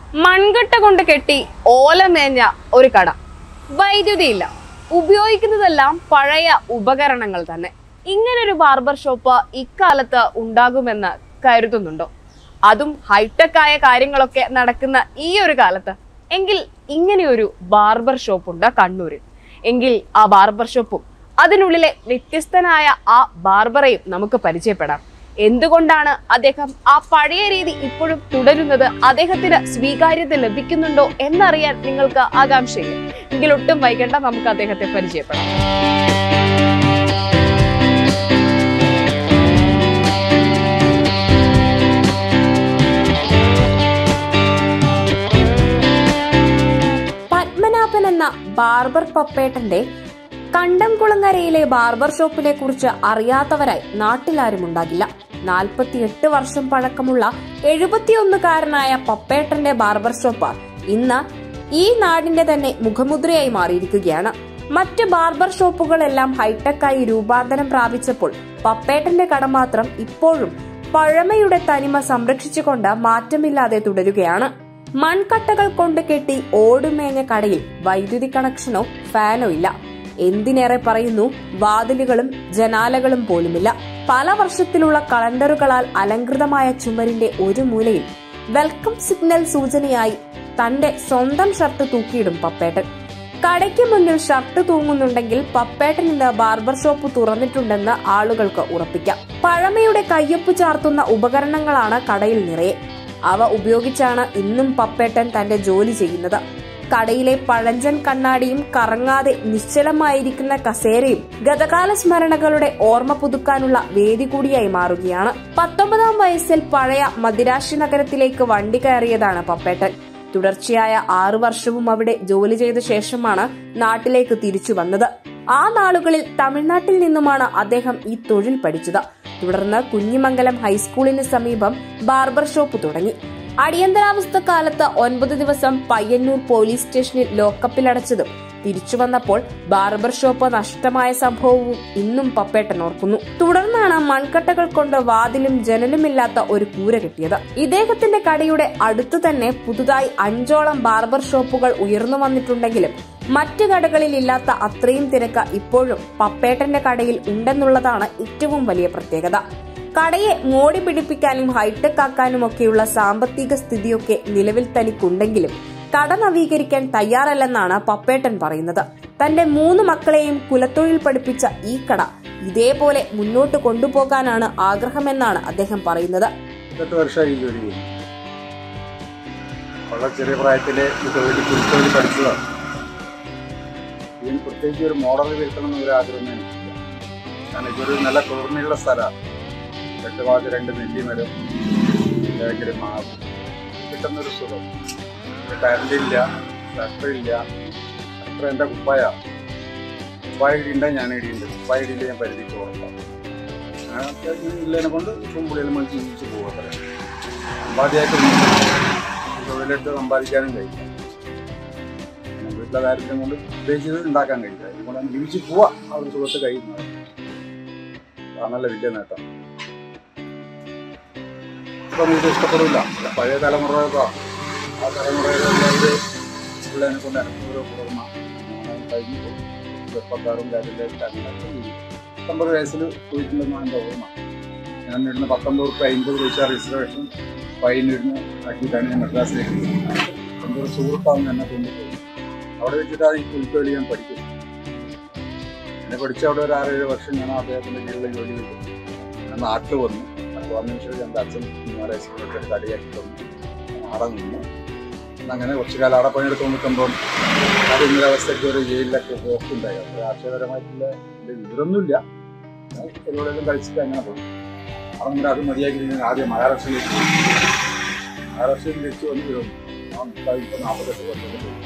മൺകട്ട കൊണ്ട് കെട്ടി ഓല മേഞ്ഞ ഒരു കട വൈദ്യുതിയില്ല ഉപയോഗിക്കുന്നതെല്ലാം പഴയ ഉപകരണങ്ങൾ തന്നെ ഇങ്ങനൊരു ബാർബർ ഷോപ്പ് ഇക്കാലത്ത് ഉണ്ടാകുമെന്ന് കരുതുന്നുണ്ടോ അതും ഹൈടെക് ആയ കാര്യങ്ങളൊക്കെ നടക്കുന്ന ഈ ഒരു കാലത്ത് എങ്കിൽ ഇങ്ങനെയൊരു ബാർബർ ഷോപ്പ് ഉണ്ട് കണ്ണൂരിൽ എങ്കിൽ ആ ബാർബർ ഷോപ്പും അതിനുള്ളിലെ വ്യത്യസ്തനായ ആ ബാർബറെയും നമുക്ക് പരിചയപ്പെടാം എന്തുകൊണ്ടാണ് അദ്ദേഹം ആ പഴയ രീതി ഇപ്പോഴും തുടരുന്നത് അദ്ദേഹത്തിന് സ്വീകാര്യത ലഭിക്കുന്നുണ്ടോ എന്നറിയാൻ നിങ്ങൾക്ക് ആകാംക്ഷയില്ല എങ്കിൽ ഒട്ടും വൈകണ്ട നമുക്ക് അദ്ദേഹത്തെ പരിചയപ്പെടാം പത്മനാഭൻ എന്ന ബാർബർ പപ്പേട്ടന്റെ കണ്ടംകുളങ്ങരയിലെ ബാർബർ ഷോപ്പിനെ കുറിച്ച് അറിയാത്തവരായി നാട്ടിലാരും ഉണ്ടാകില്ല നാൽപ്പത്തിയെട്ട് വർഷം പഴക്കമുള്ള എഴുപത്തിയൊന്നുകാരനായ പപ്പേട്ടന്റെ ബാർബർ ഷോപ്പ് ഇന്ന് ഈ നാടിന്റെ തന്നെ മുഖമുദ്രയായി മാറിയിരിക്കുകയാണ് മറ്റ് ബാർബർ ഷോപ്പുകളെല്ലാം ഹൈടെക്കായി രൂപാന്തരം പ്രാപിച്ചപ്പോൾ പപ്പേട്ടന്റെ കട മാത്രം ഇപ്പോഴും പഴമയുടെ തനിമ സംരക്ഷിച്ചുകൊണ്ട് മാറ്റമില്ലാതെ തുടരുകയാണ് മൺകട്ടകൾ കൊണ്ട് കെട്ടി ഓടുമേഞ്ഞ കടയിൽ വൈദ്യുതി കണക്ഷനോ ഫാനോ ഇല്ല എന്തിനേറെ പറയുന്നു വാതിലുകളും ജനാലകളും പോലുമില്ല പല വർഷത്തിലുള്ള കലണ്ടറുകളാൽ അലങ്കൃതമായ ചുമരിന്റെ ഒരു മൂലയിൽ വെൽക്കം സിഗ്നൽ സൂചനയായി തന്റെ സ്വന്തം ഷർട്ട് തൂക്കിയിടും പപ്പേട്ടൻ കടയ്ക്ക് മുന്നിൽ ഷർട്ട് തൂങ്ങുന്നുണ്ടെങ്കിൽ പപ്പേട്ടൻ ഇന്ന് ബാർബർ ഷോപ്പ് തുറന്നിട്ടുണ്ടെന്ന് ആളുകൾക്ക് ഉറപ്പിക്കാം പഴമയുടെ കയ്യൊപ്പ് ചാർത്തുന്ന ഉപകരണങ്ങളാണ് കടയിൽ നിറയെ അവ ഉപയോഗിച്ചാണ് ഇന്നും പപ്പേട്ടൻ തന്റെ ജോലി ചെയ്യുന്നത് കടയിലെ പഴഞ്ചൻ കണ്ണാടിയും കറങ്ങാതെ നിശ്ചലമായിരിക്കുന്ന കസേരയും ഗതകാല സ്മരണകളുടെ ഓർമ്മ പുതുക്കാനുള്ള വേദി കൂടിയായി മാറുകയാണ് പത്തൊമ്പതാം വയസ്സിൽ പഴയ മദിരാശി നഗരത്തിലേക്ക് വണ്ടി കയറിയതാണ് പപ്പേട്ടൻ തുടർച്ചയായ ആറു വർഷവും അവിടെ ജോലി ചെയ്ത ശേഷമാണ് നാട്ടിലേക്ക് തിരിച്ചു വന്നത് ആ നാളുകളിൽ തമിഴ്നാട്ടിൽ നിന്നുമാണ് അദ്ദേഹം ഈ തൊഴിൽ പഠിച്ചത് തുടർന്ന് കുഞ്ഞിമംഗലം ഹൈസ്കൂളിന് സമീപം ബാർബർ ഷോപ്പ് തുടങ്ങി അടിയന്തരാവസ്ഥ കാലത്ത് ഒൻപത് ദിവസം പയ്യന്നൂർ പോലീസ് സ്റ്റേഷനിൽ ലോക്കപ്പിലടച്ചതും തിരിച്ചു വന്നപ്പോൾ ബാർബർ ഷോപ്പ് നഷ്ടമായ സംഭവവും ഇന്നും പപ്പേട്ടൻ ഓർക്കുന്നു തുടർന്നാണ് മൺകട്ടകൾ കൊണ്ട് വാതിലും ജനലുമില്ലാത്ത ഒരു കൂര കിട്ടിയത് ഇദ്ദേഹത്തിന്റെ കടയുടെ അടുത്തു തന്നെ പുതുതായി അഞ്ചോളം ബാർബർ ഷോപ്പുകൾ ഉയർന്നു വന്നിട്ടുണ്ടെങ്കിലും മറ്റു കടകളിൽ ഇല്ലാത്ത അത്രയും തിരക്ക് ഇപ്പോഴും പപ്പേട്ടന്റെ കടയിൽ ഉണ്ടെന്നുള്ളതാണ് ഏറ്റവും വലിയ പ്രത്യേകത കടയെ മോടി പിടിപ്പിക്കാനും ഹൈടെക് ആക്കാനും ഒക്കെയുള്ള സാമ്പത്തിക സ്ഥിതിയൊക്കെ നിലവിൽ തനിക്കുണ്ടെങ്കിലും കട നവീകരിക്കാൻ തയ്യാറല്ലെന്നാണ് പപ്പേട്ടൻ പറയുന്നത് തന്റെ മൂന്ന് മക്കളെയും കുലത്തൊഴിൽ പഠിപ്പിച്ച ഈ കട ഇതേപോലെ മുന്നോട്ട് കൊണ്ടുപോകാനാണ് ആഗ്രഹമെന്നാണ് അദ്ദേഹം പറയുന്നത് എട്ട് വർഷമായി ഈ ജോലി ചെയ്യുന്നു വളരെ ചെറിയ പ്രായത്തിൽ ഈ തൊഴിൽ കുരുത്തൊഴിൽ പഠിച്ചതാണ് ഇതിന് പ്രത്യേകിച്ച് ഒരു മോഡൽ വരുത്തണം എന്നൊരു ആഗ്രഹം എനിക്കില്ല കാരണം ഇതൊരു നല്ല കുളിർമയുള്ള സ്ഥലമാണ് രണ്ട് ഭാഗത്ത് രണ്ട് നെല്ലിമരം ഭയങ്കര മാവ് കിട്ടുന്നൊരു സുഖം കറണ്ട് ഇല്ല ഷട്ടർ ഇല്ല അത്ര എൻ്റെ കുപ്പായ കുപ്പായ ഇടിയുണ്ടെങ്കിൽ ഞാൻ ഇടിയുണ്ട് കുപ്പായ ഇടിയില്ല ഞാൻ പരിധിക്ക് പോകണ്ട ഇല്ലതിനെ കൊണ്ട് കുമ്പുളിയിൽ മണിച്ച് ജീവിച്ച് പോകത്ര സമ്പാദ്യമായിട്ട് തൊഴിലെടുത്ത് സമ്പാദിക്കാനും കഴിയില്ല പിന്നെ വീട്ടിലെ ദാരിദ്ര്യം കൊണ്ട് ഉദ്ദേശിച്ചത് ഉണ്ടാക്കാൻ കഴിയില്ല അതുകൊണ്ട് ജീവിച്ച് പോവാ ആ ഒരു സുഖത്ത് കഴിയുന്നത് അതാണല്ല വലിയ നേട്ടം ഇപ്പം ഇത് ഇഷ്ടപ്പെടില്ല പഴയ തലമുറയൊക്കെ ആ തലമുറയിലെ പിള്ളേനെ കൊണ്ട് എനിക്ക് ഓരോ കുടുംബ കഴിഞ്ഞു ചെറുപ്പക്കാരും കാര്യത്തിലേക്ക് അങ്ങനെയൊക്കെ ജീവിക്കും പത്തൊമ്പത് വയസ്സിൽ പോയിട്ടുണ്ടെന്നാണ് എൻ്റെ ഓർമ്മ ഞാൻ ഇടുന്ന പത്തൊമ്പത് റുപ്യ അമ്പത് പൈസ റിസർവേഷൻ ഫൈൻ ഇടുന്ന് ആക്കിയിട്ടാണ് ഞാൻ മദ്രാസിലേക്ക് പോകുന്നത്. എൻ്റെ ഒരു സുഹൃത്താണ് എന്നെ കൊണ്ടുപോയി അവിടെ വെച്ചിട്ടാണ് ഈ പുൽത്തൊലി ഞാൻ പഠിക്കുന്നത് എന്നെ പഠിച്ച അവിടെ ഒരു ആറേഴ് വർഷം ഞാൻ അദ്ദേഹത്തിൻ്റെ കീഴിൽ ജോലി ചെയ്തു ഞാൻ നാട്ടിൽ വന്നു നാട്ടിൽ വന്നതിന് ശേഷം എൻ്റെ അച്ഛൻ ഹിമാലയസിലൊക്കെ കടിയാക്കി തന്നു അവിടെ നിന്നു അങ്ങനെ കുറച്ച് കാലം അവിടെ പണിയെടുത്ത് നിൽക്കുമ്പം അത് ഇന്നൊരവസ്ഥയ്ക്ക് ഒരു ജയിലിലൊക്കെ പോക്കുണ്ടായി അപ്പോൾ ആശയപരമായിട്ടുള്ള ഇതിൽ വിവരമൊന്നുമില്ല പരിപാടിയെല്ലാം കഴിച്ചിട്ട് അങ്ങനെ പോയി അവിടെ നിന്ന് അത് മതിയാക്കി ഞാൻ ആദ്യം മഹാരാഷ്ട്രയിലേക്ക് പോയി മഹാരാഷ്ട്രയിൽ തിരിച്ചു വന്ന് വിടുന്നു ഞാൻ ഇപ്പം ഇപ്പം നാൽപ്പത്തെട്ട് വർഷത്തിൽ പോയി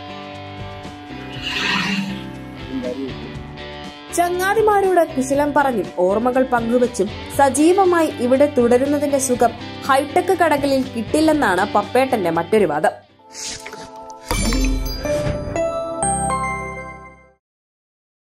അതും കാര്യമില്ല. ചങ്ങാതിമാരോട് കുശലം പറഞ്ഞും ഓർമ്മകൾ പങ്കുവച്ചും സജീവമായി ഇവിടെ തുടരുന്നതിന്റെ സുഖം ഹൈടെക് കടകളിൽ കിട്ടില്ലെന്നാണ് പപ്പേട്ടന്റെ മറ്റൊരു വാദം